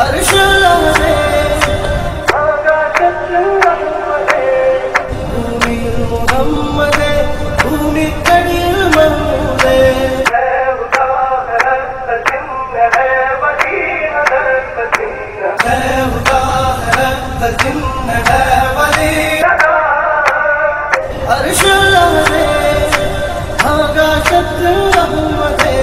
அரிசல்லவனே பூமியில் முகம்மதே பூமிக்கடியில் மன்னூரே அரிசல்லவனே ஆகாசத்தில் அகமதே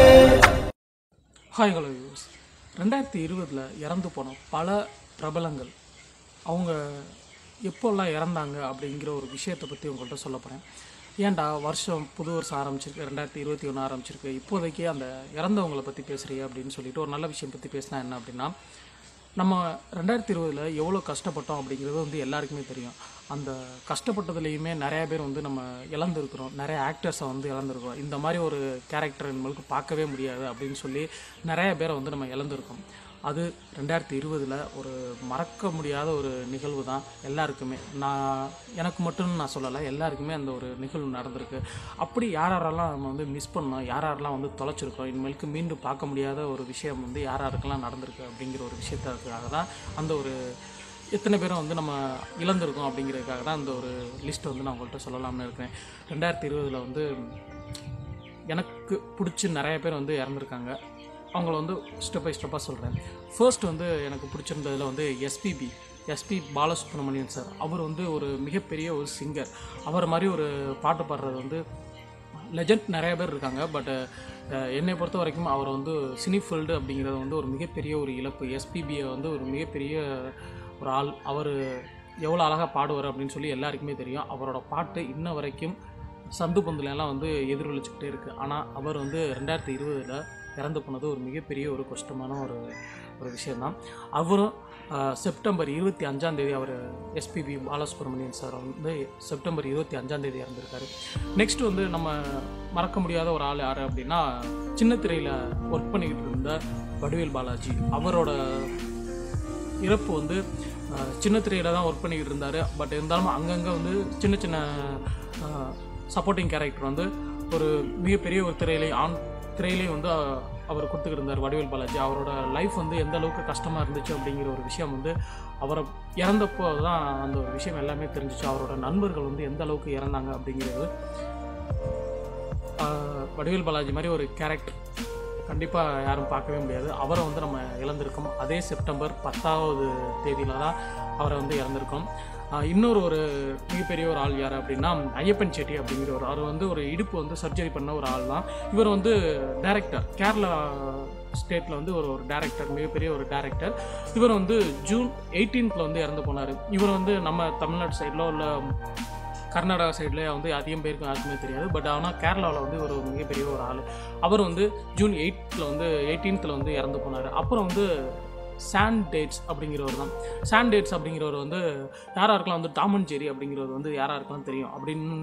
ஹாய் ஹலோ யூஸ் ரெண்டாயிரத்தி இருபதில் இறந்து போன பல பிரபலங்கள் அவங்க எப்போல்லாம் இறந்தாங்க அப்படிங்கிற ஒரு விஷயத்தை பற்றி உங்கள்கிட்ட சொல்ல போகிறேன் ஏன்டா வருஷம் புது வருஷம் ஆரம்பிச்சிருக்கு ரெண்டாயிரத்தி இருபத்தி ஒன்று ஆரம்பிச்சிருக்கு இப்போதைக்கு அந்த இறந்தவங்களை பற்றி பேசுகிறீங்க அப்படின்னு சொல்லிட்டு ஒரு நல்ல விஷயம் பற்றி பேசினா என்ன அப்படின்னா நம்ம ரெண்டாயிரத்தி இருபதில் எவ்வளோ கஷ்டப்பட்டோம் அப்படிங்கிறது வந்து எல்லாருக்குமே தெரியும் அந்த கஷ்டப்பட்டதுலேயுமே நிறைய பேர் வந்து நம்ம இழந்திருக்கிறோம் நிறைய ஆக்டர்ஸை வந்து இழந்திருக்கிறோம் இந்த மாதிரி ஒரு கேரக்டர் நம்மளுக்கு பார்க்கவே முடியாது அப்படின்னு சொல்லி நிறைய பேரை வந்து நம்ம இழந்திருக்கோம் அது ரெண்டாயிரத்தி இருபதில் ஒரு மறக்க முடியாத ஒரு நிகழ்வு தான் எல்லாருக்குமே நான் எனக்கு மட்டும் நான் சொல்லலை எல்லாருக்குமே அந்த ஒரு நிகழ்வு நடந்திருக்கு அப்படி யார் யாரெல்லாம் நம்ம வந்து மிஸ் பண்ணோம் யார் யாரெல்லாம் வந்து தொலைச்சிருக்கோம் இனிமேலுக்கு மீண்டும் பார்க்க முடியாத ஒரு விஷயம் வந்து யார் யாருக்கெல்லாம் நடந்திருக்கு அப்படிங்கிற ஒரு விஷயத்துக்காக தான் அந்த ஒரு எத்தனை பேரும் வந்து நம்ம இழந்திருக்கோம் அப்படிங்கிறதுக்காக தான் அந்த ஒரு லிஸ்ட் வந்து நான் உங்கள்கிட்ட சொல்லலாம்னு இருக்கேன் ரெண்டாயிரத்தி இருபதில் வந்து எனக்கு பிடிச்சி நிறைய பேர் வந்து இறந்துருக்காங்க அவங்கள வந்து ஸ்டெப் பை ஸ்டெப்பாக சொல்கிறேன் ஃபர்ஸ்ட் வந்து எனக்கு பிடிச்சிருந்ததில் வந்து எஸ்பிபி எஸ்பி பாலசுப்ரமணியன் சார் அவர் வந்து ஒரு மிகப்பெரிய ஒரு சிங்கர் அவர் மாதிரி ஒரு பாட்டு பாடுறது வந்து லெஜண்ட் நிறைய பேர் இருக்காங்க பட் என்னை பொறுத்த வரைக்கும் அவர் வந்து சினி ஃபீல்டு அப்படிங்கிறது வந்து ஒரு மிகப்பெரிய ஒரு இழப்பு எஸ்பிபியை வந்து ஒரு மிகப்பெரிய ஒரு ஆள் அவர் எவ்வளோ அழகாக பாடுவார் அப்படின்னு சொல்லி எல்லாருக்குமே தெரியும் அவரோட பாட்டு இன்ன வரைக்கும் சந்து பந்துல எல்லாம் வந்து எதிரொலிச்சுக்கிட்டே இருக்குது ஆனால் அவர் வந்து ரெண்டாயிரத்தி இருபதில் இறந்து போனது ஒரு மிகப்பெரிய ஒரு கஷ்டமான ஒரு ஒரு விஷயந்தான் அவரும் ஆஹ், செப்டம்பர் இருபத்தி அஞ்சாம் தேதி அவர் எஸ்பிபி பாலசுப்ரமணியன் சார் வந்து செப்டம்பர் இருபத்தி அஞ்சாம் தேதி இறந்துருக்காரு நெக்ஸ்ட் வந்து நம்ம மறக்க முடியாத ஒரு ஆள் யார் அப்படின்னா சின்ன திரையில் ஒர்க் பண்ணிக்கிட்டு இருந்த வடிவேல் பாலாஜி அவரோட இறப்பு வந்து அஹ், சின்ன திரையில் தான் ஒர்க் பண்ணிக்கிட்டு இருந்தார் பட் இருந்தாலும் அங்கங்கே வந்து சின்ன சின்ன சப்போர்ட்டிங் கேரக்டர் வந்து ஒரு மிகப்பெரிய ஒரு திரையிலே ஆண் திரையிலே வந்து அஹ், அவர் கொடுத்துக்கிட்டு இருந்தார் வடிவேல் பாலாஜி அவரோட லைஃப் வந்து எந்த அளவுக்கு கஷ்டமாக இருந்துச்சு அப்படிங்கிற ஒரு விஷயம் வந்து அவரை இறந்தப்போ தான் அந்த ஒரு விஷயம் எல்லாமே தெரிஞ்சிச்சு அவரோட நண்பர்கள் வந்து எந்த அளவுக்கு இறந்தாங்க அப்படிங்கிறது ஆஹ் வடிவேல் பாலாஜி மாதிரி ஒரு கேரக்டர் கண்டிப்பாக யாரும் பார்க்கவே முடியாது அவரை வந்து நம்ம இழந்திருக்கோம் அதே செப்டம்பர் பத்தாவது தேதியில தான் அவரை வந்து இறந்திருக்கோம் ஆஹ் இன்னொரு ஒரு மிகப்பெரிய ஒரு ஆள் யார் அப்படின்னா ஐயப்பன் செட்டி அப்படிங்கிற ஒரு அவர் வந்து ஒரு இடுப்பு வந்து சர்ஜரி பண்ண ஒரு ஆள் தான் இவர் வந்து டைரக்டர் கேரளா ஸ்டேட்டில் வந்து ஒரு ஒரு டேரக்டர் மிகப்பெரிய ஒரு டேரக்டர் இவர் வந்து ஜூன் எயிட்டீன்த்தில் வந்து இறந்து போனார் இவர் வந்து நம்ம தமிழ்நாடு சைடில் உள்ள கர்நாடகா சைடில் வந்து அதிகம் பேருக்கு யாருக்குமே தெரியாது பட் ஆனால் கேரளாவில் வந்து ஒரு மிகப்பெரிய ஒரு ஆள் அவர் வந்து ஜூன் எயிட்டில் வந்து எயிட்டீன்த்தில் வந்து இறந்து போனார் அப்புறம் வந்து சாண்ட் டேட்ஸ் அப்படிங்கிறவர் தான் சாண்ட் டேட்ஸ் அப்படிங்கிறவர் வந்து யாராக இருக்கலாம் வந்து டாம் அண்ட் ஜெரி அப்படிங்கிறவர் வந்து யாராக இருக்கலாம் தெரியும் அப்படின்னு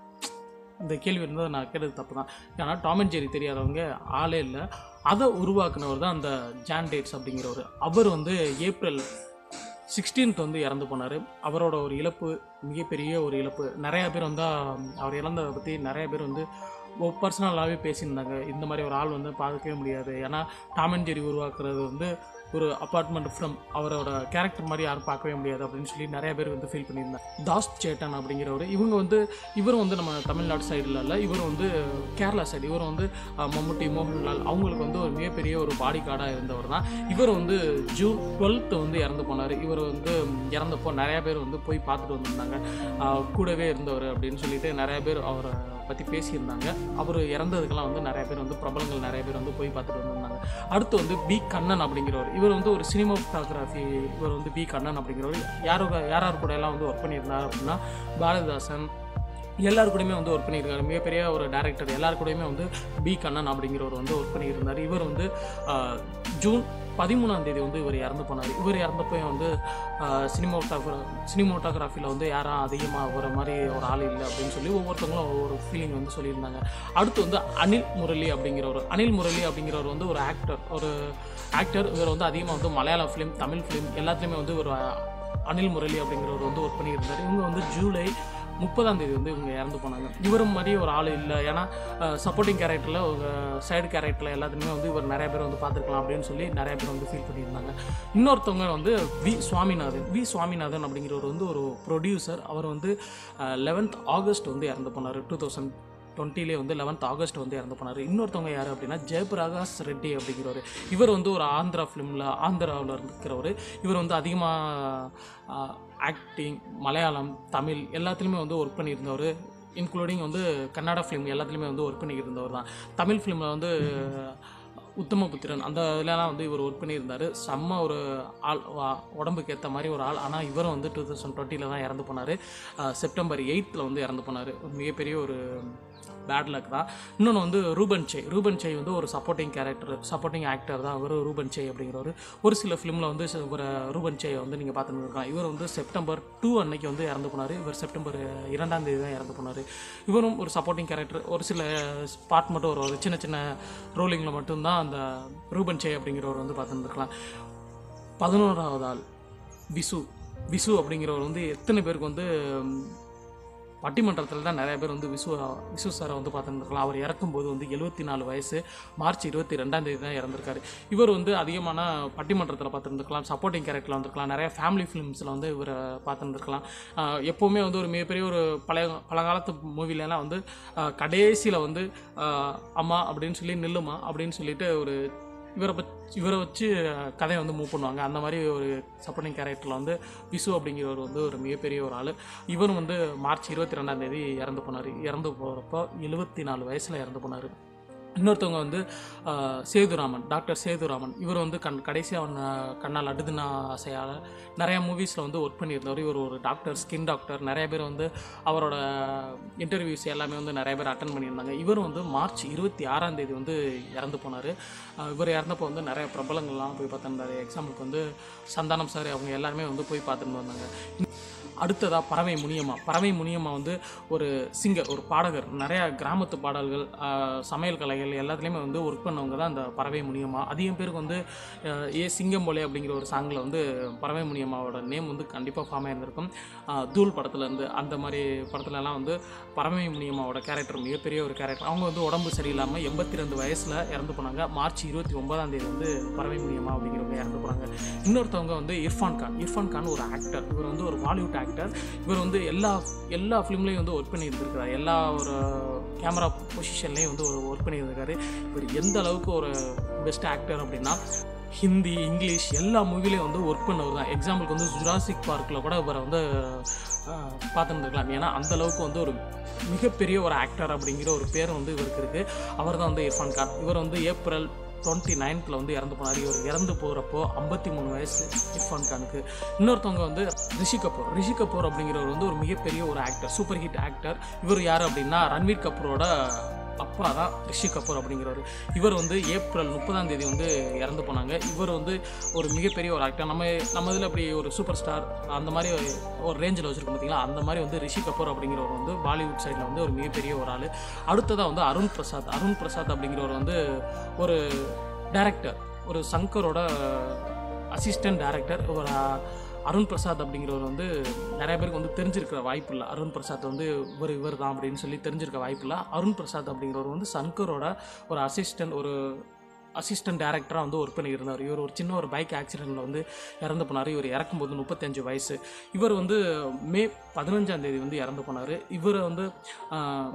இந்த கேள்வி இருந்தது நான் கேட்டது தப்பு தான் ஏன்னா டாம் அண்ட் ஜெரி தெரியாதவங்க ஆளே இல்லை அதை உருவாக்குனவர் தான் அந்த ஜான் டேட்ஸ் அப்படிங்கிறவர் அவர் வந்து ஏப்ரல் சிக்ஸ்டீன்த் வந்து இறந்து போனார் அவரோட ஒரு இழப்பு மிகப்பெரிய ஒரு இழப்பு நிறைய பேர் வந்து அவர் இறந்ததை பற்றி நிறைய பேர் வந்து பர்சனலாகவே பேசியிருந்தாங்க இந்த மாதிரி ஒரு ஆள் வந்து பார்க்கவே முடியாது ஏன்னா டாம் அண்ட் ஜெரி உருவாக்குறது வந்து ஒரு அப்பார்ட்மெண்ட் ஃப்ரம் அவரோட கேரக்டர் மாதிரி யாரும் பார்க்கவே முடியாது அப்படின்னு சொல்லி நிறைய பேர் வந்து ஃபீல் பண்ணியிருந்தாங்க தாஸ் சேட்டன் அப்படிங்கிறவர் இவங்க வந்து இவரும் வந்து நம்ம தமிழ்நாடு சைடில் இல்லை இவர் வந்து கேரளா சைடு இவர் வந்து அஹ், மம்முட்டி மோகன்லால் அவங்களுக்கு வந்து ஒரு மிகப்பெரிய ஒரு பாடி கார்டாக இருந்தவர் தான் இவர் வந்து ஜூன் டுவெல்த்து வந்து இறந்து போனார் இவர் வந்து இறந்தப்போ நிறைய பேர் வந்து போய் பார்த்துட்டு வந்திருந்தாங்க அஹ், கூடவே இருந்தவர் அப்படின்னு சொல்லிட்டு நிறைய பேர் அவரை பற்றி பேசியிருந்தாங்க அவர் இறந்ததுக்கெல்லாம் வந்து நிறைய பேர் வந்து பிரபலங்கள் நிறைய பேர் வந்து போய் பார்த்துட்டு வந்திருந்தாங்க அடுத்து வந்து பி கண்ணன் அப்படிங்கிறவர் இவர் வந்து ஒரு சினிமாட்டோகிராஃபி இவர் வந்து பி கண்ணன் அப்படிங்கிறவர் யாரோ யார் யார் கூட எல்லாம் வந்து ஒர்க் பண்ணியிருந்தார் அப்படின்னா பாரதிதாசன் எல்லாரு கூடயுமே வந்து ஒர்க் பண்ணியிருக்காரு மிகப்பெரிய ஒரு டேரக்டர் எல்லாரு கூடயுமே வந்து பி கண்ணன் அப்படிங்கிறவர் வந்து ஒர்க் பண்ணியிருந்தார் இவர் வந்து ஆஹ், ஜூன் பதிமூணாம் தேதி வந்து இவர் இறந்து போனார் இவர் இறந்தப்போ வந்து சினிமோட்டோகிரா சினிமோட்டோகிராஃபியில் வந்து யாரும் அதிகமாக வர மாதிரி ஒரு ஆள் இல்லை அப்படின்னு சொல்லி ஒவ்வொருத்தவங்களும் ஒவ்வொரு ஃபீலிங் வந்து சொல்லியிருந்தாங்க அடுத்து வந்து அனில் முரளி அப்படிங்கிறவர் அனில் முரளி அப்படிங்கிறவர் வந்து ஒரு ஆக்டர் ஒரு ஆக்டர் இவர் வந்து அதிகமாக வந்து மலையாள ஃபிலிம் தமிழ் ஃபிலிம் எல்லாத்துலேயுமே வந்து ஒரு அனில் முரளி அப்படிங்கிறவர் வந்து ஒர்க் பண்ணியிருந்தார் இவங்க வந்து ஜூலை முப்பதாம் தேதி வந்து இவங்க இறந்து போனாங்க இவரும் மாதிரி ஒரு ஆள் இல்லை ஏன்னா சப்போர்ட்டிங் கேரக்டரில் ஒரு சைடு கேரக்டரில் எல்லாத்துலேயுமே வந்து இவர் நிறைய பேர் வந்து பார்த்துருக்கலாம் அப்படின்னு சொல்லி நிறைய பேர் வந்து ஃபீல் பண்ணியிருந்தாங்க இன்னொருத்தவங்க வந்து வி சுவாமிநாதன் வி சுவாமிநாதன் அப்படிங்கிறவர் வந்து ஒரு ப்ரொடியூசர் அவர் வந்து லெவன்த் ஆகஸ்ட் வந்து இறந்து போனார் டூ தௌசண்ட் டுவெண்ட்டிலே வந்து லெவன்த் ஆகஸ்ட் வந்து இறந்து போனார் இன்னொருத்தவங்க யார் அப்படின்னா ஜெயபிரகாஷ் ரெட்டி அப்படிங்கிறவர் இவர் வந்து ஒரு ஆந்திரா ஃபிலிமில் ஆந்திராவில் இருக்கிறவர் இவர் வந்து அதிகமாக ஆக்டிங் மலையாளம் தமிழ் எல்லாத்துலேயுமே வந்து ஒர்க் பண்ணியிருந்தவர் இன்க்ளூடிங் வந்து கன்னடா ஃபிலிம் எல்லாத்துலேயுமே வந்து ஒர்க் பண்ணியிருந்தவர் தான் தமிழ் ஃபிலிமில் வந்து உத்தமபுத்திரன் அந்த இதுலலாம் வந்து இவர் ஒர்க் பண்ணியிருந்தார் செம்ம ஒரு ஆள் வா- உடம்புக்கு ஏற்ற மாதிரி ஒரு ஆள் ஆனால் இவரும் வந்து டூ தௌசண்ட் டுவெண்ட்டியில் தான் இறந்து போனார் செப்டம்பர் எயித்தில் வந்து இறந்து போனார் மிகப்பெரிய ஒரு பேட் லக் தான் இன்னொன்று வந்து ரூபன் சே ரூபன் சே வந்து ஒரு சப்போர்ட்டிங் கேரக்டர் சப்போர்ட்டிங் ஆக்டர் தான் அவர் ரூபன் சே அப்படிங்கிறவர் ஒரு சில ஃபிலிமில் வந்து ச- ஒரு ரூபன் சே வந்து நீங்கள் பார்த்துட்டு இருக்கலாம் இவர் வந்து செப்டம்பர் டூ அன்னைக்கு வந்து இறந்து போனார் இவர் செப்டம்பர் இரண்டாம் தேதி தான் இறந்து போனார் இவரும் ஒரு சப்போர்ட்டிங் கேரக்டர் ஒரு சில ஸ்பாட் மட்டும் ஒரு சின்ன சின்ன ரோலிங்கில் மட்டும்தான் அந்த ரூபன் சே அப்படிங்கிறவர் வந்து பார்த்துருந்துருக்கலாம் பதினோராவது ஆள் விசு விசு அப்படிங்கிறவர் வந்து எத்தனை பேருக்கு வந்து ம், பட்டிமன்றத்தில் தான் நிறைய பேர் வந்து விசு விசு சாரை வந்து பார்த்துருந்துருக்கலாம் அவர் இறக்கும்போது வந்து எழுபத்தி நாலு வயசு மார்ச் இருபத்தி ரெண்டாம் தேதி தான் இறந்திருக்காரு இவர் வந்து அதிகமான பட்டிமன்றத்தில் பார்த்துருந்துருக்கலாம் சப்போர்ட்டிங் கேரக்டரில் வந்திருக்கலாம் நிறைய ஃபேமிலி ஃபிலிம்ஸில் வந்து இவரை பார்த்துருந்துருக்கலாம் எப்போவுமே வந்து ஒரு மிகப்பெரிய ஒரு பழைய பழங்காலத்து மூவிலலாம் வந்து கடைசியில் வந்து ஆஹ், அம்மா அப்படின்னு சொல்லி நில்லுமா அப்படின்னு சொல்லிட்டு ஒரு இவரை பற்றி இவரை வச்சு அஹ், கதையை வந்து மூவ் பண்ணுவாங்க அந்த மாதிரி ஒரு சப்போர்ட்டிங் கேரக்டரில் வந்து விசு அப்படிங்கிறவர் வந்து ஒரு மிகப்பெரிய ஒரு ஆள் இவரும் வந்து மார்ச் இருபத்தி ரெண்டாம் தேதி இறந்து போனார் இறந்து போகிறப்போ எழுபத்தி நாலு வயசில் இறந்து போனார் இன்னொருத்தவங்க வந்து ஆஹ், சேதுராமன் டாக்டர் சேதுராமன் இவர் வந்து கண் கடைசியாக அவன் கண்ணால் அடுதுனா ஆசையால் நிறைய மூவிஸில் வந்து ஒர்க் பண்ணியிருந்தவர் இவர் ஒரு டாக்டர் ஸ்கின் டாக்டர் நிறைய பேர் வந்து அவரோட இன்டர்வியூஸ் எல்லாமே வந்து நிறைய பேர் அட்டன் பண்ணியிருந்தாங்க இவர் வந்து மார்ச் இருபத்தி ஆறாம் தேதி வந்து இறந்து போனார் இவர் இறந்தப்போ வந்து நிறைய பிரபலங்கள்லாம் போய் பார்த்துருந்தாரு எக்ஸாம்பிளுக்கு வந்து சந்தானம் சார் அவங்க எல்லாருமே வந்து போய் பார்த்துட்டு வந்தாங்க அடுத்ததாக பறவை முனியம்மா பறவை முனியம்மா வந்து ஒரு சிங்கர் ஒரு பாடகர் நிறையா கிராமத்து பாடல்கள் ஆஹ், சமையல் கலைகள் எல்லாத்துலேயுமே வந்து ஒர்க் பண்ணவங்க தான் அந்த பறவை முனியம்மா அதிகம் பேருக்கு வந்து ஆஹ், ஏ சிங்கம் போலே அப்படிங்கிற ஒரு சாங்கில் வந்து பறவை முனியம்மாவோட நேம் வந்து கண்டிப்பாக ஃபார்ம் ஆயிருந்திருக்கும் ஆஹ், தூள் படத்துலேருந்து அந்த மாதிரி படத்துலலாம் வந்து பறவை முனியம்மாவோட கேரக்டர் மிகப்பெரிய ஒரு கேரக்டர் அவங்க வந்து உடம்பு சரியில்லாமல் எண்பத்தி ரெண்டு வயசில் இறந்து போனாங்க மார்ச் இருபத்தி ஒன்பதாம் தேதி வந்து பறவை முனியம்மா அப்படிங்கிறவங்க இறந்து போனாங்க இன்னொருத்தவங்க வந்து இர்ஃபான் கான் இர்ஃபான் கான் ஒரு ஆக்டர் இவர் வந்து ஒரு பாலிவுட் ஆக்டர் இவர் வந்து எல்லா எல்லா ஃபிலிம்லேயும் வந்து ஒர்க் பண்ணியிருந்திருக்காரு எல்லா ஒரு கேமரா பொசிஷன்லேயும் வந்து ஒரு ஒர்க் பண்ணியிருந்திருக்காரு இவர் எந்த அளவுக்கு ஒரு பெஸ்ட் ஆக்டர் அப்படின்னா ஹிந்தி இங்கிலீஷ் எல்லா மூவிலையும் வந்து ஒர்க் பண்ணவர் தான் எக்ஸாம்பிளுக்கு வந்து ஜுராசிக் பார்க்கில் கூட இவரை வந்து பார்த்துருந்துருக்கலாம் ஏன்னா அந்த அளவுக்கு வந்து ஒரு மிகப்பெரிய ஒரு ஆக்டர் அப்படிங்கிற ஒரு பேர் வந்து இவருக்கு இருக்குது அவர் தான் வந்து இர்ஃபான் கான் இவர் வந்து ஏப்ரல் டுவெண்ட்டி நைன்த்தில் வந்து இறந்து போனார் இவர் இறந்து போகிறப்போ ஐம்பத்தி மூணு வயசு இர்ஃபான் கானுக்கு இன்னொருத்தவங்க வந்து ரிஷி கபூர் ரிஷி கபூர் அப்படிங்கிறவர் வந்து ஒரு மிகப்பெரிய ஒரு ஆக்டர் சூப்பர் ஹிட் ஆக்டர் இவர் யார் அப்படின்னா ரன்வீர் கபூரோட அப்பா தான் ரிஷி கபூர் அப்படிங்கிறவர் இவர் வந்து ஏப்ரல் முப்பதாம் தேதி வந்து இறந்து போனாங்க இவர் வந்து ஒரு மிகப்பெரிய ஒரு ஆக்டர் நம்ம நம்ம இதில் அப்படி ஒரு சூப்பர் ஸ்டார் அந்த மாதிரி ஒரு ரேஞ்சில் வச்சுருக்கோம் பார்த்தீங்களா அந்த மாதிரி வந்து ரிஷி கபூர் அப்படிங்கிறவர் வந்து பாலிவுட் சைடில் வந்து ஒரு மிகப்பெரிய ஒரு ஆள் அடுத்ததாக வந்து அருண் பிரசாத் அருண் பிரசாத் அப்படிங்கிறவர் வந்து ஒரு டைரக்டர் ஒரு சங்கரோட அசிஸ்டன்ட் டைரக்டர் ஒரு அருண் பிரசாத் அப்படிங்கிறவர் வந்து நிறைய பேருக்கு வந்து தெரிஞ்சிருக்கிற வாய்ப்பு இல்லை அருண் பிரசாத் வந்து இவர் இவர் தான் அப்படின்னு சொல்லி தெரிஞ்சிருக்க வாய்ப்பு இல்லை அருண் பிரசாத் அப்படிங்கிறவர் வந்து சங்கரோட ஒரு அசிஸ்டன்ட் ஒரு அசிஸ்டன்ட் டேரக்டராக வந்து ஒர்க் பண்ணியிருந்தார் இவர் ஒரு சின்ன ஒரு பைக் ஆக்சிடெண்ட்டில் வந்து இறந்து போனார் இவர் இறக்கும்போது முப்பத்தஞ்சு வயசு இவர் வந்து மே பதினஞ்சாம் தேதி வந்து இறந்து போனார் இவர் வந்து ஆஹ்,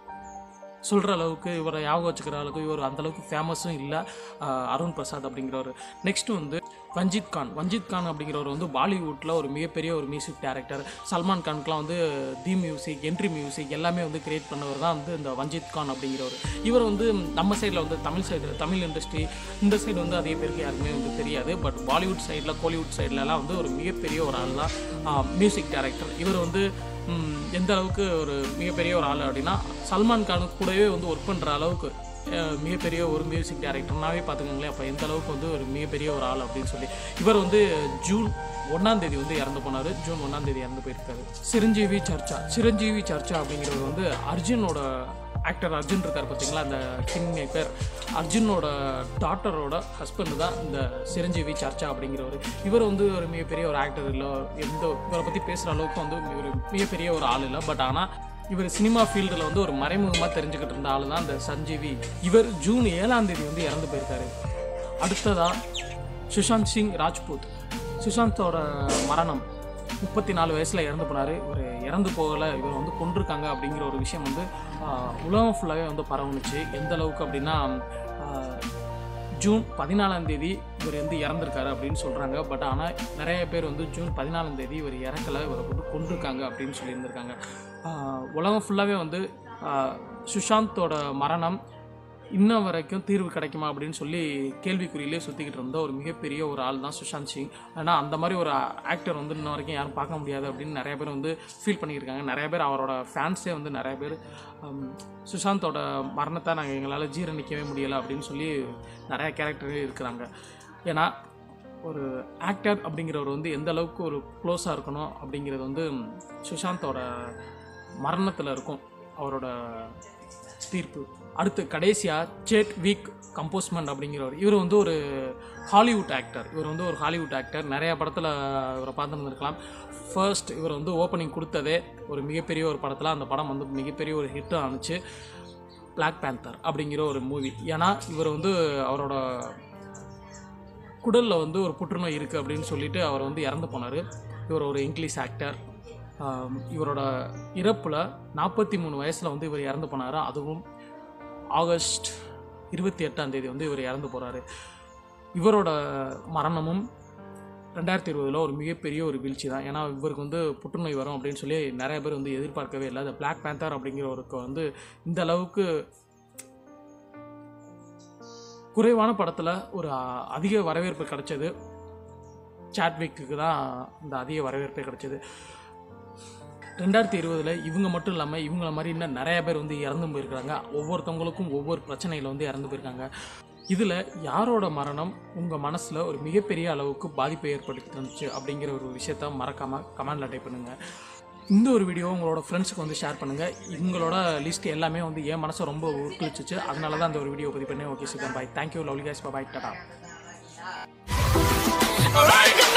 சொல்கிற அளவுக்கு இவரை ஞாபகம் வச்சுக்கிற அளவுக்கு இவர் அந்த அளவுக்கு ஃபேமஸும் இல்லை அருண் பிரசாத் அப்படிங்கிறவர் நெக்ஸ்ட் வந்து வஞ்சித் கான் வஞ்சித் கான் அப்படிங்கிறவர் வந்து பாலிவுட்டில் ஒரு மிகப்பெரிய ஒரு மியூசிக் டைரக்டர் சல்மான் கானுக்குலாம் வந்து தி மியூசிக் என்ட்ரி மியூசிக் எல்லாமே வந்து கிரியேட் பண்ணவர் தான் வந்து இந்த வஞ்சித் கான் அப்படிங்கிறவர் இவர் வந்து நம்ம சைடில் வந்து தமிழ் சைடு தமிழ் இண்டஸ்ட்ரி இந்த சைடு வந்து அதிக பேருக்கு யாருக்குமே வந்து தெரியாது பட் பாலிவுட் சைடில் கோலிவுட் சைட்லலாம் வந்து ஒரு மிகப்பெரிய ஒரு ஆள் தான் மியூசிக் டைரக்டர் இவர் வந்து ம், எந்த அளவுக்கு ஒரு மிகப்பெரிய ஒரு ஆள் அப்படின்னா சல்மான் கானுக்கு கூடவே வந்து ஒர்க் பண்ணுற அளவுக்கு அஹ், மிகப்பெரிய ஒரு மியூசிக் டைரக்டர்னாவே பார்த்துக்கோங்களேன் அப்போ எந்த அளவுக்கு வந்து ஒரு மிகப்பெரிய ஒரு ஆள் அப்படின்னு சொல்லி இவர் வந்து ஜூன் ஒன்றாம் தேதி வந்து இறந்து போனார் ஜூன் ஒன்றாம் தேதி இறந்து போயிருக்காரு சிரஞ்சீவி சர்ச்சா சிரஞ்சீவி சர்ச்சா அப்படிங்கிறவர் வந்து அர்ஜுனோட ஆக்டர் அர்ஜுன் இருக்கார் பார்த்தீங்களா அந்த கிங் மேக்கர் அர்ஜுனோட டாட்டரோட ஹஸ்பண்ட் தான் இந்த சிரஞ்சீவி சர்ச்சா அப்படிங்கிறவர் இவர் வந்து ஒரு மிகப்பெரிய ஒரு ஆக்டர் இல்லை எந்த இவரை பற்றி பேசுகிற அளவுக்கு வந்து ஒரு மிகப்பெரிய ஒரு ஆள் இல்லை பட் ஆனால் இவர் சினிமா ஃபீல்டில் வந்து ஒரு மறைமுகமாக தெரிஞ்சுக்கிட்டு இருந்த ஆள் தான் இந்த சஞ்சீவி இவர் ஜூன் ஏழாம் தேதி வந்து இறந்து போயிருக்காரு அடுத்ததா சுஷாந்த் சிங் ராஜ்பூத் சுஷாந்தோட மரணம் முப்பத்தி நாலு வயசில் இறந்து போனார் இவர் இறந்து போகலை இவர் வந்து கொண்டிருக்காங்க அப்படிங்கிற ஒரு விஷயம் வந்து ஆஹ், உலகம் ஃபுல்லாகவே வந்து பரவுனுச்சு எந்த அளவுக்கு அப்படின்னா ஆஹ், ஜூன் பதினாலாம் தேதி இவர் வந்து இறந்துருக்காரு அப்படின்னு சொல்கிறாங்க பட் ஆனால் நிறைய பேர் வந்து ஜூன் பதினாலாம் தேதி இவர் இறக்கலை இவரை வந்து கொண்டிருக்காங்க அப்படின்னு சொல்லியிருந்திருக்காங்க ஆஹ், உலகம் ஃபுல்லாகவே வந்து ஆஹ், சுஷாந்தோட மரணம் இன்ன வரைக்கும் தீர்வு கிடைக்குமா அப்படின்னு சொல்லி கேள்விக்குறியிலே சுற்றிக்கிட்டு இருந்த ஒரு மிகப்பெரிய ஒரு ஆள் தான் சுஷாந்த் சிங் ஆனால் அந்த மாதிரி ஒரு ஆக்டர் வந்து இன்ன வரைக்கும் யாரும் பார்க்க முடியாது அப்படின்னு நிறைய பேர் வந்து ஃபீல் பண்ணியிருக்காங்க நிறைய பேர் அவரோட ஃபேன்ஸே வந்து நிறைய பேர் ஹம், சுஷாந்தோட மரணத்தை நாங்கள் எங்களால் ஜீரணிக்கவே முடியலை அப்படின்னு சொல்லி நிறைய கேரக்டர் இருக்கிறாங்க ஏன்னா ஒரு ஆக்டர் அப்படிங்கிறவர் வந்து எந்த அளவுக்கு ஒரு க்ளோஸாக இருக்கணும் அப்படிங்கிறது வந்து சுஷாந்தோட மரணத்தில் இருக்கும் அவரோட தீர்ப்பு அடுத்து கடைசியாக சேட் வீக் கம்போஸ்மெண்ட் அப்படிங்கிறவர் இவர் வந்து ஒரு ஹாலிவுட் ஆக்டர் இவர் வந்து ஒரு ஹாலிவுட் ஆக்டர் நிறைய படத்தில் இவரை பார்த்துருந்துருக்கலாம் ஃபர்ஸ்ட் இவர் வந்து ஓப்பனிங் கொடுத்ததே ஒரு மிகப்பெரிய ஒரு படத்தில் அந்த படம் வந்து மிகப்பெரிய ஒரு ஹிட்டும் ஆணுச்சு பிளாக் பேந்தர் அப்படிங்கிற ஒரு மூவி ஏன்னா இவர் வந்து அவரோட குடலில் வந்து ஒரு புற்றுநோய் இருக்குது அப்படின்னு சொல்லிட்டு அவர் வந்து இறந்து போனார் இவர் ஒரு இங்கிலீஷ் ஆக்டர் இவரோட இறப்பில் நாற்பத்தி மூணு வயசில் வந்து இவர் இறந்து போனார் அதுவும் ஆகஸ்ட் இருபத்தி எட்டாம் தேதி வந்து இவர் இறந்து போகிறாரு இவரோட மரணமும் ரெண்டாயிரத்தி இருபதில் ஒரு மிகப்பெரிய ஒரு வீழ்ச்சி தான் ஏன்னா இவருக்கு வந்து புற்றுநோய் வரும் அப்படின்னு சொல்லி நிறைய பேர் வந்து எதிர்பார்க்கவே இல்லை அந்த பிளாக் பேந்தர் அப்படிங்கிறவருக்கு வந்து இந்த அளவுக்கு குறைவான படத்தில் ஒரு அ- அதிக வரவேற்பு கிடைச்சது சாட்விக்கு தான் இந்த அதிக வரவேற்பு கிடைச்சது ரெண்டாயிரத்தி இருபதில் இவங்க மட்டும் இல்லாமல் இவங்கள மாதிரி இன்னும் நிறைய பேர் வந்து இறந்து போயிருக்காங்க ஒவ்வொருத்தவங்களுக்கும் ஒவ்வொரு பிரச்சனையில் வந்து இறந்து போயிருக்காங்க இதில் யாரோட மரணம் உங்கள் மனசில் ஒரு மிகப்பெரிய அளவுக்கு பாதிப்பை ஏற்படுத்தி இருந்துச்சு அப்படிங்கிற ஒரு விஷயத்த மறக்காமல் கமெண்டில் டைப் பண்ணுங்கள் இந்த ஒரு வீடியோ உங்களோட ஃப்ரெண்ட்ஸுக்கு வந்து ஷேர் பண்ணுங்கள் இவங்களோட லிஸ்ட் எல்லாமே வந்து என் மனசை ரொம்ப உருக்கிச்சிச்சு அதனால தான் அந்த ஒரு வீடியோ பதிவு பண்ணேன் okay chicken bye thank you lovely guys bye டாடா Alright,